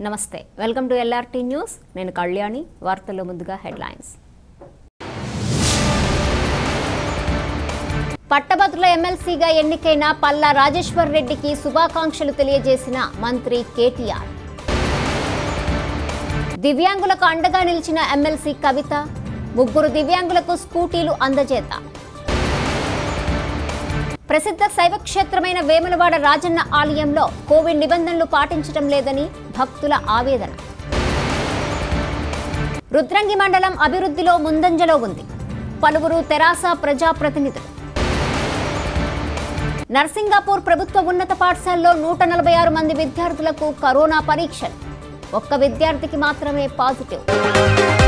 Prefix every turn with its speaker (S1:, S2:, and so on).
S1: నమస్తే welcome to LRT news నేను కళ్యాణి వార్తల్లో ముందుగా హెడ్లైన్స్ పట్టభద్రుల ఎమ్మెల్సీగా ఎన్నికైన పల్లా రాజేశ్వర్ రెడ్డికి శుభాకాంక్షలు తెలియజేసిన మంత్రి కేటీఆర్ దివ్యాంగులకు అండగా నిలిచిన ఎమ్మెల్సీ కవిత ముగ్గురు దివ్యాంగులకు స్కూటీలు అందజేత ప్రసిద్ధ శైవక్షేత్రమైన వేములవాడ రాజన్న ఆలయంలో కోవిడ్ నిబంధనలు పాటించడం లేదని భక్తుల ఆవేదన రుద్రంగి మండలం అభివృద్ధిలో ముందంజలో ఉంది పలువురు తెరాస ప్రజాప్రతినిధులు నర్సింగాపూర్ ప్రభుత్వ ఉన్నత పాఠశాలలో నూట నలభై ఆరు మంది విద్యార్థులకు కరోనా పరీక్షలు ఒక్క విద్యార్థికి మాత్రమే పాజిటివ్